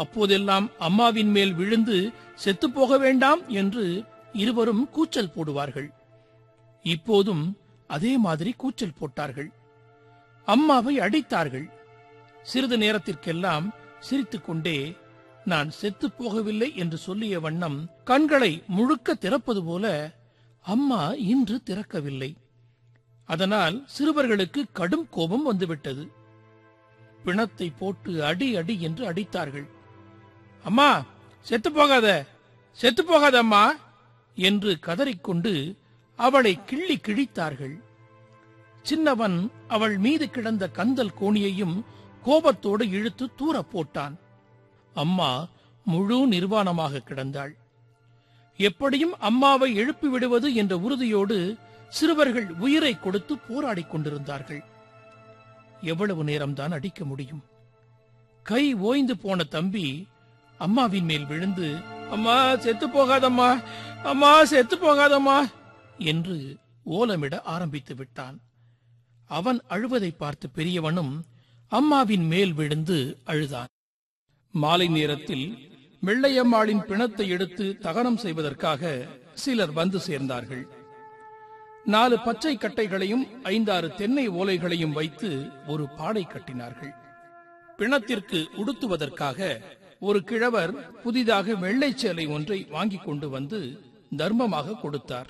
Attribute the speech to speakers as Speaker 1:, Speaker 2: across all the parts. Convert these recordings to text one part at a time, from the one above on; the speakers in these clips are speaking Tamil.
Speaker 1: அப்போதெல்லாம் அம்மாவின் மேல் விழுந்து செத்துப் போக வேண்டாம் என்று இருவரும் கூச்சல் போடுவார்கள் இப்போதும் அதே மாதிரி கூச்சல் போட்டார்கள் அம்மாவை அடித்தார்கள் சிறிது நேரத்திற்கெல்லாம் சிரித்துக்கொண்டே நான் செத்துப் போகவில்லை என்று சொல்லிய வண்ணம் கண்களை முழுக்க திறப்பது போல அம்மா இன்று திறக்கவில்லை அதனால் சிறுவர்களுக்கு கடும் கோபம் வந்துவிட்டது பிணத்தை போட்டு அடி அடி என்று அடித்தார்கள் அம்மா செத்து போகாத செத்து போகாத அம்மா என்று கதறிக்கொண்டு அவளை கிள்ளி கிழித்தார்கள் சின்னவன் அவள் மீது கிடந்த கந்தல் கோணியையும் கோபத்தோடு இழுத்து தூர போட்டான் அம்மா முழு நிர்வாணமாக கிடந்தாள் எப்படியும் அம்மாவை எழுப்பி விடுவது என்ற உறுதியோடு சிறுவர்கள் உயிரை கொடுத்து போராடிக் கொண்டிருந்தார்கள் எவ்வளவு நேரம்தான் அடிக்க முடியும் கை ஓய்ந்து போன தம்பி அம்மாவின் மேல் விழுந்து அம்மா செத்து போகாதம்மா அம்மா செத்து போகாதம்மா என்று ஓலமிட ஆரம்பித்து விட்டான் அவன் அழுவதை பார்த்து பெரியவனும் அம்மாவின் மேல் விழுந்து அழுதான் மாலை நேரத்தில் வெள்ளையம்மாளின் பிணத்தை எடுத்து தகனம் செய்வதற்காக சிலர் வந்து சேர்ந்தார்கள் நாலு பச்சை கட்டைகளையும் ஐந்தாறு தென்னை ஓலைகளையும் வைத்து ஒரு பாடை கட்டினார்கள் பிணத்திற்கு உடுத்துவதற்காக ஒரு கிழவர் புதிதாக வெள்ளை சேலை ஒன்றை வாங்கிக் கொண்டு வந்து தர்மமாக கொடுத்தார்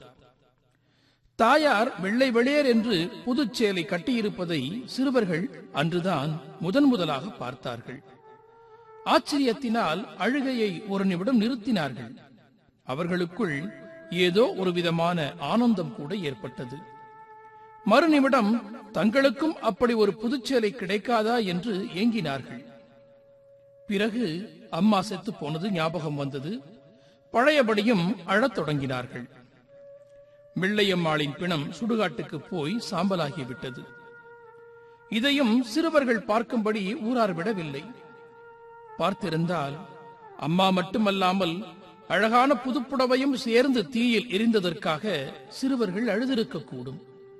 Speaker 1: தாயார் வெள்ளை வெளியர் என்று புதுச்சேலை கட்டியிருப்பதை சிறுவர்கள் அன்றுதான் முதன் முதலாக பார்த்தார்கள் ஆச்சரியத்தினால் அழுகையை ஒரு நிமிடம் நிறுத்தினார்கள் அவர்களுக்குள் ஏதோ ஒரு விதமான ஆனந்தம் கூட ஏற்பட்டது மறுநிமிடம் தங்களுக்கும் அப்படி ஒரு புதுச்சேலை கிடைக்காதா என்று ஏங்கினார்கள் பிறகு அம்மா செத்து போனது ஞாபகம் வந்தது பழையபடியும் அழத் தொடங்கினார்கள் வெள்ளையம்மாளின் பிணம் சுடுகாட்டுக்கு போய் சாம்பலாகிவிட்டது இதையும் சிறுவர்கள் பார்க்கும்படி ஊரார் விடவில்லை பார்த்திருந்தால் அம்மா மட்டுமல்லாமல் அழகான புதுப்புடவையும் சேர்ந்து தீயில் எரிந்ததற்காக சிறுவர்கள் அழுதிருக்கக்கூடும்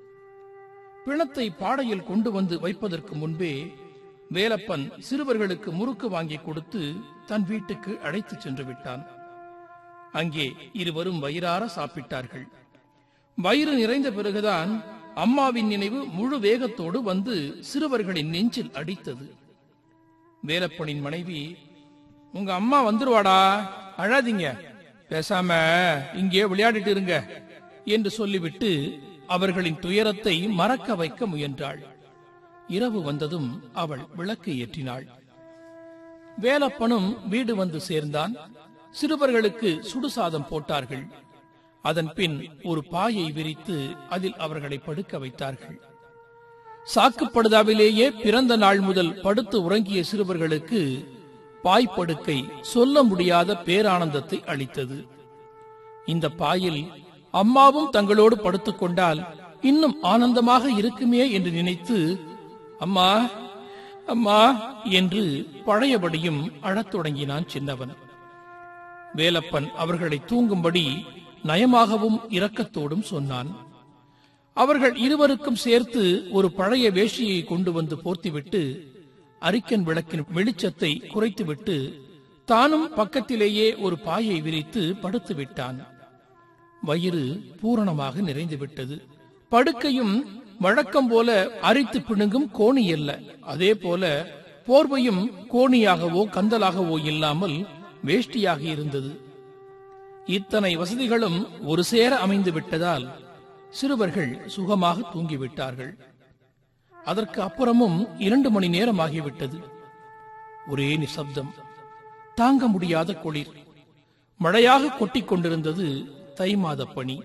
Speaker 1: பிணத்தை பாடையில் கொண்டு வந்து வைப்பதற்கு முன்பே வேலப்பன் சிறுவர்களுக்கு முறுக்கு வாங்கி கொடுத்து தன் வீட்டுக்கு அழைத்துச் சென்று விட்டான் அங்கே இருவரும் வயிறார சாப்பிட்டார்கள் வயிறு நிறைந்த பிறகுதான் அம்மாவின் நினைவு முழு வேகத்தோடு வந்து சிறுவர்களின் நெஞ்சில் அடித்தது வேலப்பனின் மனைவி உங்க அம்மா வந்துருவாடா அழாதீங்க பேசாம இங்கே விளையாடிட்டு இருங்க என்று சொல்லிவிட்டு அவர்களின் துயரத்தை மறக்க வைக்க முயன்றாள் இரவு வந்ததும் அவள் விளக்கு ஏற்றினாள் வேலப்பனும் வீடு வந்து சேர்ந்தான் சிறுவர்களுக்கு சுடுசாதம் போட்டார்கள் அதன் பின் ஒரு பாயை விரித்து அதில் அவர்களை படுக்க வைத்தார்கள் சாக்குப்படுதாவிலேயே பிறந்த நாள் முதல் படுத்து உறங்கிய சிறுவர்களுக்கு பாய்ப்படுக்கை சொல்ல முடியாத பேரானந்தத்தை அளித்தது இந்த பாயில் அம்மாவும் தங்களோடு படுத்துக் கொண்டால் இன்னும் ஆனந்தமாக இருக்குமே என்று நினைத்து அம்மா அம்மா என்று பழையபடியும் அழத் தொடங்கினான் சின்னவன் வேலப்பன் அவர்களை தூங்கும்படி நயமாகவும் இரக்கத்தோடும் சொன்னான் அவர்கள் இருவருக்கும் சேர்த்து ஒரு பழைய வேஷ்டியை கொண்டு வந்து போர்த்திவிட்டு அரிக்கன் விளக்கின் வெளிச்சத்தை குறைத்துவிட்டு தானும் பக்கத்திலேயே ஒரு பாயை விரித்து படுத்து விட்டான் வயிறு பூரணமாக நிறைந்து விட்டது படுக்கையும் வழக்கம் போல அரித்து பிணுங்கும் கோணி அல்ல அதே போல போர்வையும் கோணியாகவோ கந்தலாகவோ இல்லாமல் வேஷ்டியாக இருந்தது இத்தனை வசதிகளும் ஒரு சேர அமைந்து விட்டதால் சிறுவர்கள் சுகமாக தூங்கிவிட்டார்கள் அதற்கு அப்புறமும் இரண்டு மணி நேரம் ஆகிவிட்டது ஒரே நிசப்தம் தாங்க முடியாத குளிர் மழையாக கொட்டிக் கொண்டிருந்தது தை மாத பனி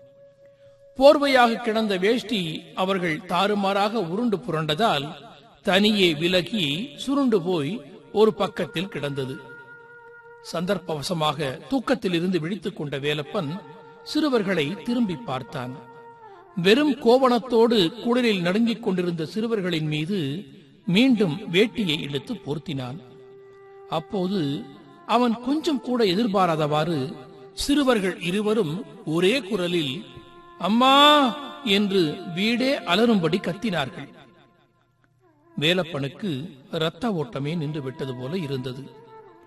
Speaker 1: போர்வையாக கிடந்த வேஷ்டி அவர்கள் தாறுமாறாக உருண்டு புரண்டதால் தனியே விலகி சுருண்டு போய் ஒரு பக்கத்தில் கிடந்தது சந்தர்ப்பவசமாக தூக்கத்தில் இருந்து விழித்துக் கொண்ட வேலப்பன் சிறுவர்களை திரும்பி பார்த்தான் வெறும் கோவணத்தோடு குளிரில் நடுங்கிக் கொண்டிருந்த சிறுவர்களின் மீது மீண்டும் வேட்டியை இழுத்து போர்த்தினான் அப்போது அவன் கொஞ்சம் கூட எதிர்பாராதவாறு சிறுவர்கள் இருவரும் ஒரே குரலில் அம்மா என்று வீடே அலறும்படி கத்தினார்கள் வேலப்பனுக்கு இரத்த ஓட்டமே நின்று விட்டது போல இருந்தது